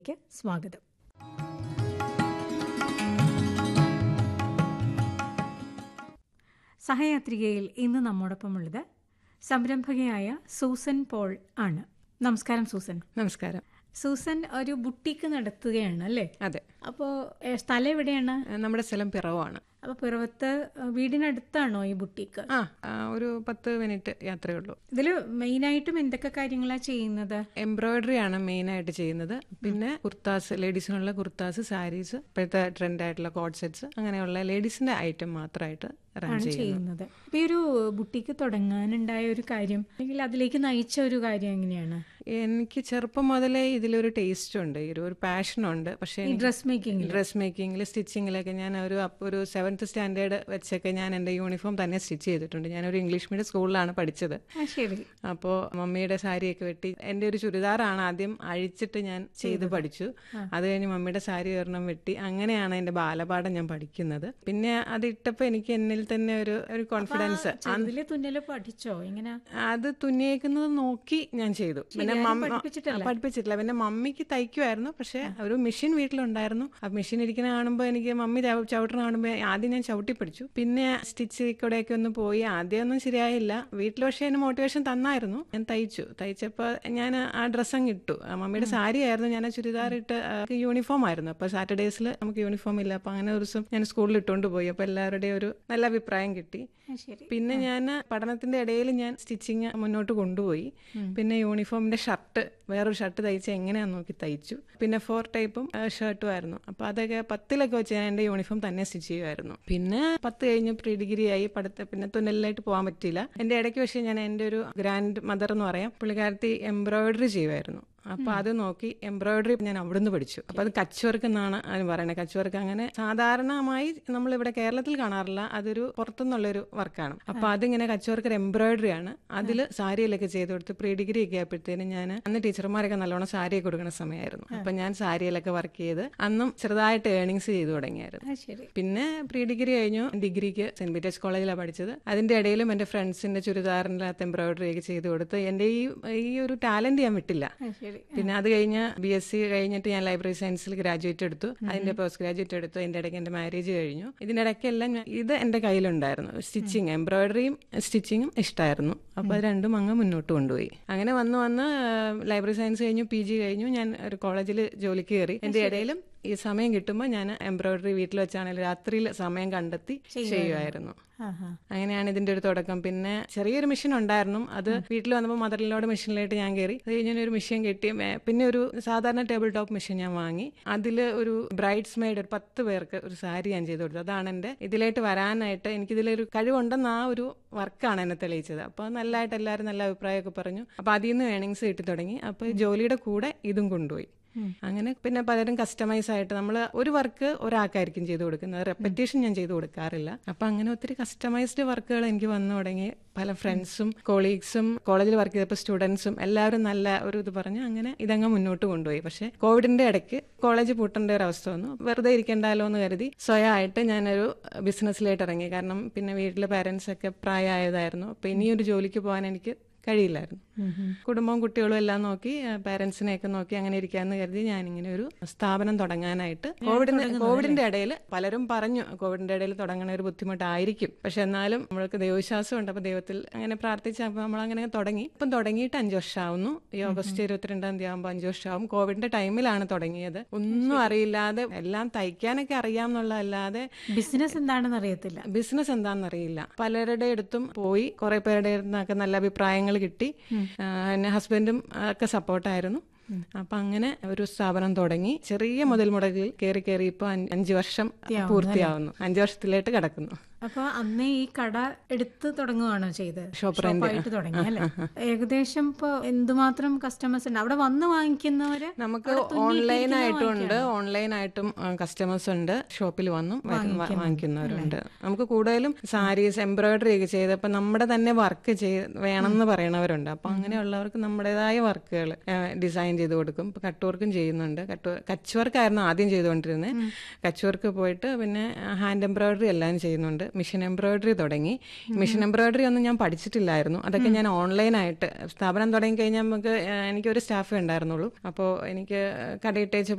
ക്ക് സ്വാഗതം സഹയാത്രികയിൽ ഇന്ന് നമ്മോടൊപ്പമുള്ളത് സംരംഭകയായ സൂസൻ പോൾ ആണ് നമസ്കാരം സൂസൻ നമസ്കാരം സൂസൻ ഒരു ബുട്ടീക്ക് നടത്തുകയാണ് അല്ലേ അതെ അപ്പോൾ സ്ഥലം എവിടെയാണ് ആ, നമ്മുടെ സ്ഥലം പിറവാണ് അപ്പോൾ പിറവത്ത് ആ, വീടിനടുത്താണോ ഈ ബുട്ടീക്ക് ആ ആ, ഒരു പത്ത് മിനിറ്റ് യാത്രയേ ഉള്ളൂ ഇതിൽ മെയിനായിട്ടും എന്തൊക്കെ കാര്യങ്ങളാണ് ചെയ്യുന്നത് എംബ്രോയിഡറി ആണ് മെയിൻ ആയിട്ട് ചെയ്യുന്നത് പിന്നെ കുർത്താസ് ലേഡീസിനുള്ള കുർത്താസ് സാരീസ് ഇപ്പോഴത്തെ ട്രെൻഡ് ആയിട്ടുള്ള കോഡ് സെറ്റ്സ് അങ്ങനെയുള്ള ലേഡീസിന്റെ ഐറ്റം മാത്രമായിട്ട് റൺ ആണ് ചെയ്യും ചെയ്യുന്നത് അപ്പൊ ഈ ഒരു ബുട്ടീക്ക് തുടങ്ങാനുണ്ടായ ഒരു കാര്യം അല്ലെങ്കിൽ അതിലേക്ക് നയിച്ച ഒരു കാര്യം എങ്ങനെയാണ് എനിക്ക് ചെറുപ്പം മുതലേ ഇതിലൊരു ടേസ്റ്റ് ഉണ്ട് ഈ ഒരു- ഒരു പാഷൻ ഉണ്ട് പക്ഷേ ഈ ഡ്രസ് മേക്കിംഗ് ഡ്രസ് മേക്കിങ്ങിൽ സ്റ്റിച്ചിങ്ങിലൊക്കെ ഞാൻ ഒരു അപ്പ് ഒരു സെവൻത്ത് സ്റ്റാൻഡേർഡ് വെച്ചൊക്കെ ഞാൻ എൻ്റെ യൂണിഫോം തന്നെ സ്റ്റിച്ച് ചെയ്തിട്ടുണ്ട് ഞാനൊരു ഇംഗ്ലീഷ് മീഡിയം സ്കൂളിലാണ് പഠിച്ചത് ആ ശരി അപ്പോൾ മമ്മിയുടെ സാരിയൊക്കെ വെട്ടി എൻ്റെ ഒരു ചുരിദാറാണ് ആദ്യം അഴിച്ചിട്ട് ഞാൻ ചെയ്ത് പഠിച്ചു അത് കഴിഞ്ഞ് മമ്മിയുടെ സാരി ഒരെണ്ണം വെട്ടി അങ്ങനെയാണ് എൻ്റെ ബാലപാഠം ഞാൻ പഠിക്കുന്നത് പിന്നെ അത് ഇട്ടപ്പോൾ എനിക്ക് എന്നിൽ തന്നെ ഒരു ഒരു കോൺഫിഡൻസ് ചെറുതിലെ തുന്നല് പഠിച്ചോ ഇങ്ങനെ അത് തുന്നിയേക്കുന്നത് നോക്കി ഞാൻ ചെയ്തു പിന്നെ മമ്മ പഠിപ്പിച്ചിട്ടല്ല? പഠിപ്പിച്ചിട്ടില്ല പിന്നെ മമ്മിക്ക് തയ്ക്കുമായിരുന്നു പക്ഷെ ഒരു മെഷീൻ വീട്ടിലുണ്ടായിരുന്നു ആ മെഷീൻ ഇരിക്കുന്ന കാണുമ്പോൾ എനിക്ക് മമ്മി ചവ- ചവിട്ടണ കാണുമ്പോൾ ആദ്യം ഞാൻ ചവിട്ടി പഠിച്ചു പിന്നെ സ്റ്റിച്ച് കൂടെയൊക്കെ ഒന്ന് പോയി ആദ്യമൊന്നും ശരിയായില്ല വീട്ടിൽ പക്ഷേ എന്നെ മോട്ടിവേഷൻ തന്നായിരുന്നു ഞാൻ തയ്ച്ചു തയ്ച്ചപ്പോൾ ഞാൻ ആ ഡ്രസ്സ് അങ്ങ് ഇട്ടു ആ മമ്മിയുടെ സാരി ആയിരുന്നു ഞാൻ ആ ചുരിദാർ ഇട്ട് യൂണിഫോം ആയിരുന്നു അപ്പോൾ സാറ്റർഡേസിൽ നമുക്ക് യൂണിഫോം ഇല്ല അപ്പോൾ അങ്ങനെ ഒരു ദിവസം ഞാൻ സ്കൂളിൽ ഇട്ടുകൊണ്ട് പോയി അപ്പോൾ എല്ലാവരുടെയും ഒരു നല്ല അഭിപ്രായം കിട്ടി ആ ശരി പിന്നെ ഞാൻ പഠനത്തിന്റെ ഇടയിൽ ഞാൻ സ്റ്റിച്ചിങ് മുന്നോട്ട് കൊണ്ടുപോയി പിന്നെ യൂണിഫോമിന്റെ ഷർട്ട് വേറൊരു ഷർട്ട് തയ്ച്ച് എങ്ങനെയാന്ന് നോക്കി തയ്ച്ചു പിന്നെ ഫോർ ടൈപ്പും ഷർട്ടും ആയിരുന്നു അപ്പോൾ അതൊക്കെ പത്തിലൊക്കെ വെച്ച് ഞാൻ എൻ്റെ യൂണിഫോം തന്നെ സ്റ്റിച്ച് ചെയ്യുമായിരുന്നു പിന്നെ പത്ത് കഴിഞ്ഞ് പ്രീ ഡിഗ്രി ആയി പഠിത്ത പിന്നെ തുന്നലിലായിട്ട് പോകാൻ പറ്റിയില്ല എൻ്റെ ഇടയ്ക്ക് പക്ഷേ ഞാൻ എൻ്റെ ഒരു ഗ്രാൻഡ് മദർ എന്ന് പറയാം പുള്ളിക്കാരത്തി എംബ്രോയിഡറി ചെയ്യുമായിരുന്നു അപ്പൊ അത് നോക്കി എംബ്രോയിഡറി ഞാൻ അവിടുന്ന് പഠിച്ചു അപ്പൊ അത് കച്ച് വർക്ക് എന്നാണ് അതിന് പറയുന്നത് കച്ച് വർക്ക് അങ്ങനെ സാധാരണമായി നമ്മൾ ഇവിടെ കേരളത്തിൽ കാണാറില്ല അതൊരു പുറത്തുനിന്നുള്ളൊരു വർക്കാണ് അപ്പൊ അതിങ്ങനെ കച്ച് വർക്ക് എംബ്രോയിഡറി ആണ് അതിൽ സാരിയിലൊക്കെ ചെയ്ത് കൊടുത്ത് പ്രീ ഡിഗ്രി ഒക്കെ ആയപ്പോഴത്തേനും ഞാൻ അന്ന് ടീച്ചർമാരൊക്കെ നല്ലോണം സാരിയൊക്കെ കൊടുക്കുന്ന സമയമായിരുന്നു അപ്പൊ ഞാൻ സാരിയിലൊക്കെ വർക്ക് ചെയ്ത് അന്നും ചെറുതായിട്ട് ഏണിങ്സ് ചെയ്തു തുടങ്ങിയായിരുന്നു ആ ശരി പിന്നെ പ്രീ ഡിഗ്രി കഴിഞ്ഞു ഡിഗ്രിക്ക് സെന്റ് പീറ്റേഴ്സ് കോളേജിലാണ് പഠിച്ചത് അതിന്റെ ഇടയിലും എൻ്റെ ഫ്രണ്ട്സിന്റെ ചുരിദാറിൻ്റെ അകത്ത് എംബ്രോയിഡറി ഒക്കെ ചെയ്ത് കൊടുത്ത് എൻ്റെ ഈ ഈ ഒരു ടാലന്റ് ഞാൻ വിട്ടില്ല ആ ശരി പിന്നെ അത് കഴിഞ്ഞ് ബി എസ് സി കഴിഞ്ഞിട്ട് ഞാൻ ലൈബ്രറി സയൻസിൽ ഗ്രാജുവേറ്റ് എടുത്തു അതിന്റെ പോസ്റ്റ് ഗ്രാജുവേറ്റ് എടുത്തു അതിന്റെ ഇടയ്ക്ക് എന്റെ മാരേജ് കഴിഞ്ഞു ഇതിന്റെ ഇടയ്ക്കെല്ലാം ഞാൻ- ഇത് എന്റെ കയ്യിലുണ്ടായിരുന്നു സ്റ്റിച്ചിങ് എംബ്രോയിഡറിയും സ്റ്റിച്ചിങ്ങും ഇഷ്ടമായിരുന്നു അപ്പോൾ അത് രണ്ടും അങ്ങ് മുന്നോട്ട് കൊണ്ടുപോയി അങ്ങനെ വന്ന് വന്ന് ലൈബ്രറി സയൻസ് കഴിഞ്ഞു പി ജി കഴിഞ്ഞു ഞാൻ ഒരു കോളേജിൽ ജോലിക്ക് കയറി എന്റെ ഇടയിലും ഈ സമയം കിട്ടുമ്പോൾ ഞാൻ എംബ്രോയിഡറി വീട്ടിൽ വെച്ചാണെങ്കിലും രാത്രിയിൽ സമയം കണ്ടെത്തി ചെയ്യുമായിരുന്നു ആ ഹാ അങ്ങനെയാണ് ഇതിന്റെ ഒരു തുടക്കം പിന്നെ ചെറിയൊരു മെഷീൻ ഉണ്ടായിരുന്നു അത് വീട്ടിൽ വന്നപ്പോൾ മദറിലോട് മെഷീനിലായിട്ട് ഞാൻ കയറി അത് കഴിഞ്ഞ് ഒരു മെഷീൻ കെട്ടി ഏ, പിന്നെ ഒരു സാധാരണ ടേബിൾ ടോപ്പ് മെഷീൻ ഞാൻ വാങ്ങി അതിൽ ഒരു ബ്രൈഡ്സ് മെയ്ഡ് ഒരു പത്ത് പേർക്ക് ഒരു സാരി ഞാൻ ചെയ്തു കൊടുത്തു അതാണ് എൻ്റെ ഇതിലായിട്ട് വരാനായിട്ട് എനിക്കിതിലൊരു കഴിവുണ്ടെന്ന് ആ ഒരു വർക്കാണ് എന്നെ തെളിയിച്ചത് അപ്പോൾ നല്ലതായിട്ട് എല്ലാവരും നല്ല അഭിപ്രായമൊക്കെ പറഞ്ഞു അപ്പോൾ അതിൽ നിന്ന് ഏണിങ്സ് കിട്ടി തുടങ്ങി അപ്പോൾ ജോലിയുടെ കൂടെ ഇതും കൊണ്ടുപോയി അങ്ങനെ പിന്നെ പലരും കസ്റ്റമൈസ് ആയിട്ട് നമ്മൾ ഒരു വർക്ക് ഒരാൾക്കായിരിക്കും ചെയ്തു കൊടുക്കുന്നത് റെപ്പറ്റേഷൻ ഞാൻ ചെയ്തു കൊടുക്കാറില്ല അപ്പൊ അങ്ങനെ ഒത്തിരി കസ്റ്റമൈസ്ഡ് വർക്കുകൾ എനിക്ക് വന്നു തുടങ്ങി പല ഫ്രണ്ട്സും കൊളീഗ്സും കോളേജിൽ വർക്ക് ചെയ്തപ്പോൾ സ്റ്റുഡൻസും എല്ലാവരും നല്ല ഒരു ഇത് പറഞ്ഞ് അങ്ങനെ ഇതങ്ങ് മുന്നോട്ട് കൊണ്ടുപോയി പക്ഷേ കോവിഡിന്റെ ഇടയ്ക്ക് കോളേജ് പൂട്ടേണ്ട ഒരു അവസ്ഥ വന്നു വെറുതെ ഇരിക്കണ്ടല്ലോ എന്ന് കരുതി സ്വയമായിട്ട് ഞാനൊരു ബിസിനസ്സിലായിട്ട് ഇറങ്ങി കാരണം പിന്നെ വീട്ടിലെ പാരൻസ് ഒക്കെ പ്രായമായതായിരുന്നു അപ്പൊ ഇനിയൊരു ജോലിക്ക് പോകാൻ എനിക്ക് കഴിയില്ലായിരുന്നു കുടുംബവും കുട്ടികളും എല്ലാം നോക്കി പാരന്റ്സിനെയൊക്കെ നോക്കി അങ്ങനെ ഇരിക്കാന്ന് കരുതി ഞാനിങ്ങനെ ഒരു സ്ഥാപനം തുടങ്ങാനായിട്ട് കോവിഡിന് കോവിഡിന്റെ ഇടയിൽ പലരും പറഞ്ഞു കോവിഡിന്റെ ഇടയിൽ തുടങ്ങണ ഒരു ബുദ്ധിമുട്ടായിരിക്കും പക്ഷെ എന്നാലും നമ്മൾക്ക് ദൈവവിശ്വാസം ഉണ്ട് അപ്പൊ ദൈവത്തിൽ അങ്ങനെ പ്രാർത്ഥിച്ച് അപ്പൊ നമ്മൾ അങ്ങനെ തുടങ്ങി ഇപ്പം തുടങ്ങിയിട്ട് അഞ്ചു വർഷമാവുന്നു ഈ ഓഗസ്റ്റ് ഇരുപത്തിരണ്ടാം തീയതി ആകുമ്പോൾ അഞ്ചു വർഷമാവും കോവിഡിന്റെ ടൈമിലാണ് തുടങ്ങിയത് ഒന്നും അറിയില്ലാതെ എല്ലാം തയ്ക്കാനൊക്കെ അറിയാമെന്നുള്ളതല്ലാതെ ബിസിനസ് എന്താണെന്ന് അറിയത്തില്ല ബിസിനസ് എന്താണെന്നറിയില്ല പലരുടെ അടുത്തും പോയി കുറെ പേരുടെ അടുത്തുനിന്നൊക്കെ നല്ല അഭിപ്രായങ്ങൾ കിട്ടി ആ, എന്നെ ഹസ്ബൻഡും ഒക്കെ സപ്പോർട്ടായിരുന്നു അപ്പൊ അങ്ങനെ ഒരു സ്ഥാപനം തുടങ്ങി ചെറിയ മുതൽ മുടക്കിൽ കയറി കയറി ഇപ്പൊ അഞ്ച് അഞ്ച് വർഷം പൂർത്തിയാവുന്നു അഞ്ച് വർഷത്തിലേക്ക് കിടക്കുന്നു അപ്പൊ അന്നേ ഈ കട എടുത്ത് തുടങ്ങുകയാണോ ചെയ്തത് ഷോപ്പ് ഷോപ്പായിട്ട് തുടങ്ങി അല്ലേ ഏകദേശം ഇപ്പൊ എന്തുമാത്രം കസ്റ്റമേഴ്സ് ഉണ്ട് അവിടെ വന്ന് വാങ്ങിക്കുന്നവര് നമുക്ക് ഓൺലൈൻ ആയിട്ടുണ്ട് ഓൺലൈൻ ആയിട്ടും കസ്റ്റമേഴ്സ് ഉണ്ട് ഷോപ്പിൽ വന്നും വരും- വാ- വാങ്ങിക്കുന്നവരുണ്ട് നമുക്ക് കൂടുതലും സാരീസ് എംബ്രോയിഡറി ഒക്കെ ചെയ്ത് അപ്പൊ നമ്മുടെ തന്നെ വർക്ക് ചെയ്ത് വേണമെന്ന് പറയണവരുണ്ട് അപ്പൊ അങ്ങനെയുള്ളവർക്ക് നമ്മുടേതായ വർക്കുകൾ ഡിസൈൻ ചെയ്ത് കൊടുക്കും ഇപ്പൊ കട്ട് വർക്കും ചെയ്യുന്നുണ്ട് കട്ട് കച്ച് വർക്ക് ആയിരുന്നു ആദ്യം ചെയ്തുകൊണ്ടിരുന്നത് കച്ച് വർക്ക് പോയിട്ട് പിന്നെ ഹാൻഡ് എംബ്രോയിഡറി എല്ലാം ചെയ്യുന്നുണ്ട് മിഷൻ എംബ്രോയിഡറി തുടങ്ങി മിഷൻ എംബ്രോയിഡറി ഒന്നും ഞാൻ പഠിച്ചിട്ടില്ലായിരുന്നു അതൊക്കെ ഞാൻ ഓൺലൈനായിട്ട് സ്ഥാപനം തുടങ്ങി കഴിഞ്ഞാൽ നമുക്ക് ഏഹ്, എനിക്കൊരു സ്റ്റാഫേ ഉണ്ടായിരുന്നുള്ളൂ അപ്പോൾ എനിക്ക് കടയിട്ടേച്ച്